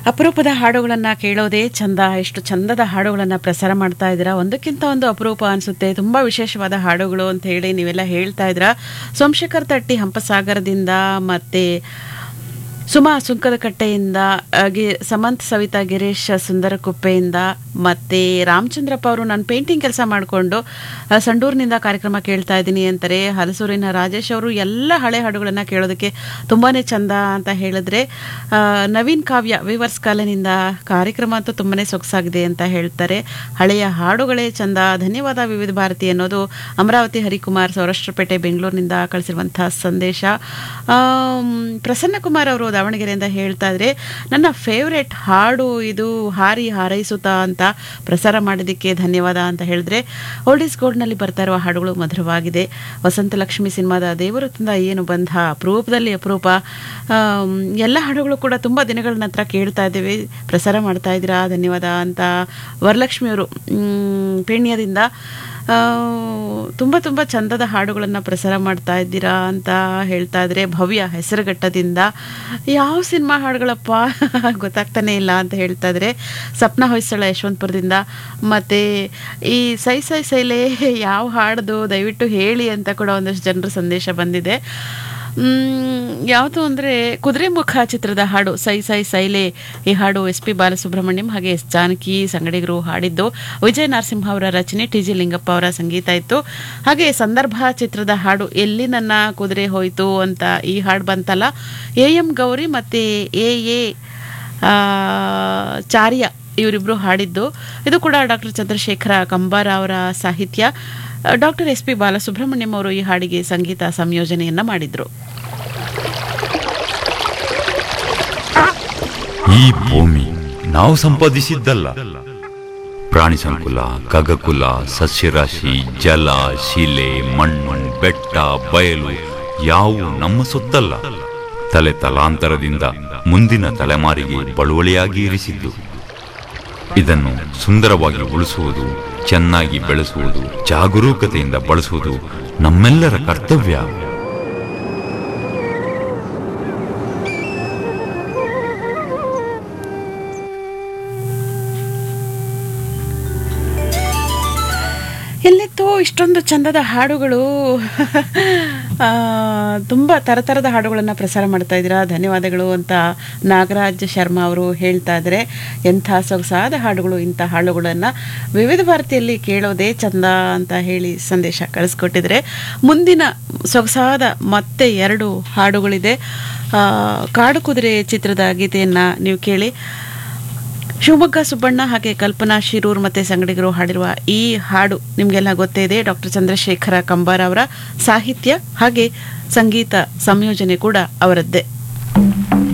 ಅಪರೂಪದ ಹಾಡುಗಳನ್ನು ಕೇಳೋದೇ ಚಂದ ಎಷ್ಟು ಚಂದದ ಹಾಡುಗಳನ್ನು ಪ್ರಸಾರ ಮಾಡ್ತಾ ಇದ್ದೀರಾ ಒಂದಕ್ಕಿಂತ ಒಂದು ಅಪರೂಪ ಅನಿಸುತ್ತೆ ತುಂಬ ವಿಶೇಷವಾದ ಹಾಡುಗಳು ಅಂತ ಹೇಳಿ ನೀವೆಲ್ಲ ಹೇಳ್ತಾ ಇದ್ದೀರಾ ಸೋಮಶೇಖರ್ ತಟ್ಟಿ ಹಂಪಸಾಗರದಿಂದ ಮತ್ತೆ ಸುಮಾ ಸುಂಕದಕಟ್ಟೆಯಿಂದ ಆ, ಗಿ- ಸಮಂತ್ ಸವಿತಾ ಗಿರೀಶ್ ಸುಂದರಕುಪ್ಪೆಯಿಂದ ಮತ್ತೆ ರಾಮಚಂದ್ರಪ್ಪ ಅವರು ನಾನು ಪೇಂಟಿಂಗ್ ಕೆಲಸ ಮಾಡಿಕೊಂಡು ಸಂಡೂರಿನಿಂದ ಕಾರ್ಯಕ್ರಮ ಕೇಳ್ತಾ ಇದ್ದೀನಿ ಅಂತಾರೆ ಹಲಸೂರಿನ ರಾಜೇಶ್ ಅವರು ಎಲ್ಲ ಹಳೆ ಹಾಡುಗಳನ್ನು ಕೇಳೋದಕ್ಕೆ ತುಂಬಾ ಚಂದ ಅಂತ ಹೇಳಿದ್ರೆ ಆ, ನವೀನ್ ಕಾವ್ಯ ವಿವರ್ಸ್ ಕಾಲನಿಂದ ಕಾರ್ಯಕ್ರಮ ಅಂತೂ ತುಂಬಾ ಸೊಗಸಾಗಿದೆ ಅಂತ ಹೇಳ್ತಾರೆ ಹಳೆಯ ಹಾಡುಗಳೇ ಚಂದ ಧನ್ಯವಾದ ವಿವಿಧ ಭಾರತಿ ಅನ್ನೋದು ಅಮರಾವತಿ ಹರಿಕುಮಾರ್ ಸೌರಾಷ್ಟ್ರಪೇಟೆ ಬೆಂಗಳೂರಿನಿಂದ ಕಳಿಸಿರುವಂತಹ ಸಂದೇಶ ಆಮ್, ಪ್ರಸನ್ನ ಕುಮಾರ್ ಅವರು ದಾವಣಗೆರೆಯಿಂದ ಹೇಳ್ತಾ ಇದ್ರೆ ನನ್ನ ಫೇವ್ರೆಟ್ ಹಾಡು ಇದು ಹಾರಿ ಹಾರೈಸುತ್ತಾ ಅಂತ ಪ್ರಸಾರ ಮಾಡಿದ್ದಕ್ಕೆ ಧನ್ಯವಾದ ಅಂತ ಹೇಳಿದ್ರೆ ಓಲ್ಡ್ ಗೋಲ್ಡ್ನಲ್ಲಿ ಬರ್ತಾ ಇರುವ ಹಾಡುಗಳು ಮಧುರವಾಗಿದೆ ವಸಂತ ಲಕ್ಷ್ಮಿ ಸಿನಿಮಾದ ದೇವರು ತಂದ ಏನು ಬಂಧ ಅಪರೂಪದಲ್ಲಿ ಅಪರೂಪ ಆಮ್, ಎಲ್ಲ ಹಾಡುಗಳು ಕೂಡ ತುಂಬ ದಿನಗಳ ನಂತರ ಕೇಳ್ತಾ ಇದ್ದೀವಿ ಪ್ರಸಾರ ಮಾಡ್ತಾ ಇದ್ದೀರಾ ಧನ್ಯವಾದ ಅಂತ ವರಲಕ್ಷ್ಮಿ ಅವರು ಮ್, ಪೇಣ್ಯದಿಂದ ಆ, ತುಂಬ ತುಂಬ ಚಂದದ ಹಾಡುಗಳನ್ನು ಪ್ರಸಾರ ಮಾಡ್ತಾ ಇದ್ದೀರಾ ಅಂತ ಹೇಳ್ತಾ ಇದ್ರೆ ಭವ್ಯ ಹೆಸರುಘಟ್ಟದಿಂದ ಯಾವ ಸಿನಿಮಾ ಹಾಡುಗಳಪ್ಪ ಗೊತ್ತಾಗ್ತಾನೆ ಇಲ್ಲ ಅಂತ ಹೇಳ್ತಾ ಇದ್ರೆ ಸಪ್ನ ಹೊಯ್ಸಳ ಯಶವಂತಪುರದಿಂದ ಮತ್ತು ಈ ಸೈ ಸೈ ಸೈಲೆ ಯಾವ ಹಾಡ್ದು ದಯವಿಟ್ಟು ಹೇಳಿ ಅಂತ ಕೂಡ ಒಂದಷ್ಟು ಜನರ ಸಂದೇಶ ಬಂದಿದೆ ಯಾವುದು ಅಂದರೆ ಕುದುರೆಮುಖ ಚಿತ್ರದ ಹಾಡು ಸೈ ಸೈ ಸೈಲೆ ಈ ಹಾಡು ಎಸ್ ಪಿ ಬಾಲಸುಬ್ರಹ್ಮಣ್ಯಂ ಹಾಗೆ ಎಸ್ ಜಾನಕಿ ಸಂಗಡಿಗರು ಹಾಡಿದ್ದು ವಿಜಯ ನರಸಿಂಹ ಅವರ ರಚನೆ ಟಿ ಜಿ ಲಿಂಗಪ್ಪ ಅವರ ಸಂಗೀತ ಇತ್ತು ಹಾಗೆ ಸಂದರ್ಭ ಚಿತ್ರದ ಹಾಡು ಎಲ್ಲಿ ನನ್ನ ಕುದುರೆ ಹೋಯಿತು ಅಂತ ಈ ಹಾಡು ಬಂತಲ್ಲ ಎ ಎಂ ಗೌರಿ ಮತ್ತು ಎ ಎ ಆ, ಚಾರ್ಯ ಇವರಿಬ್ರು ಹಾಡಿದ್ದು ಇದು ಕೂಡ ಡಾಕ್ಟರ್ ಚಂದ್ರಶೇಖರ ಕಂಬಾರ ಅವರ ಸಾಹಿತ್ಯ ಡಾಕ್ಟರ್ ಎಸ್ ಪಿ ಬಾಲಸುಬ್ರಹ್ಮಣ್ಯಂ ಅವರು ಈ ಹಾಡಿಗೆ ಸಂಗೀತ ಸಂಯೋಜನೆಯನ್ನ ಮಾಡಿದ್ರು ಈ ಭೂಮಿ ನಾವು ಸಂಪಾದಿಸಿದ್ದಲ್ಲ ಪ್ರಾಣಿ ಸಂಕುಲ ಖಗಕುಲ ಸಸ್ಯರಾಶಿ ಜಲ ಶಿಲೆ ಮಣ್ಣು ಬೆಟ್ಟ ಬಯಲು ಯಾವು ನಮ್ಮ ಸೊತ್ತಲ್ಲ ತಲೆ ತಲಾಂತರದಿಂದ ಮುಂದಿನ ತಲೆಮಾರಿಗೆ ಬಳುವಳಿಯಾಗಿ ಇರಿಸಿದ್ದು ಇದನ್ನು ಸುಂದರವಾಗಿ ಉಳಿಸುವುದು ಚೆನ್ನಾಗಿ ಬೆಳೆಸುವುದು ಜಾಗರೂಕತೆಯಿಂದ ಬಳಸುವುದು ನಮ್ಮೆಲ್ಲರ ಕರ್ತವ್ಯ ಎಲ್ಲಿತ್ತೋ ಇಷ್ಟೊಂದು ಚಂದದ ಹಾಡುಗಳು ಆ, ತುಂಬ ಥರಥರದ ಹಾಡುಗಳನ್ನು ಪ್ರಸಾರ ಮಾಡ್ತಾ ಇದ್ದೀರಾ ಧನ್ಯವಾದಗಳು ಅಂತ ನಾಗರಾಜ್ ಶರ್ಮಾ ಅವರು ಹೇಳ್ತಾ ಇದ್ದಾರೆ ಎಂಥ ಸೊಗಸಾದ ಹಾಡುಗಳು ಇಂಥ ಹಾಡುಗಳನ್ನು ವಿವಿಧ ಭಾರತಿಯಲ್ಲಿ ಕೇಳೋದೇ ಚಂದ ಅಂತ ಹೇಳಿ ಸಂದೇಶ ಕಳಿಸ್ಕೊಟ್ಟಿದ್ರೆ ಮುಂದಿನ ಸೊಗಸಾದ ಮತ್ತೆ ಎರಡು ಹಾಡುಗಳಿದೆ ಆ, ಕಾಡು ಕುದುರೆ ಚಿತ್ರದ ಗೀತೆಯನ್ನು ನೀವು ಕೇಳಿ ಶಿವಮೊಗ್ಗ ಸುಬ್ಬಣ್ಣ ಹಾಗೆ ಕಲ್ಪನಾ ಶಿರೂರ್ ಮತ್ತೆ ಸಂಗಡಿಗರು ಹಾಡಿರುವ ಈ ಹಾಡು ನಿಮಗೆಲ್ಲ ಗೊತ್ತೇ ಇದೆ ಡಾಕ್ಟರ್ ಚಂದ್ರಶೇಖರ ಕಂಬಾರ ಅವರ ಸಾಹಿತ್ಯ ಹಾಗೆ ಸಂಗೀತ ಸಂಯೋಜನೆ ಕೂಡ ಅವರದ್ದೇ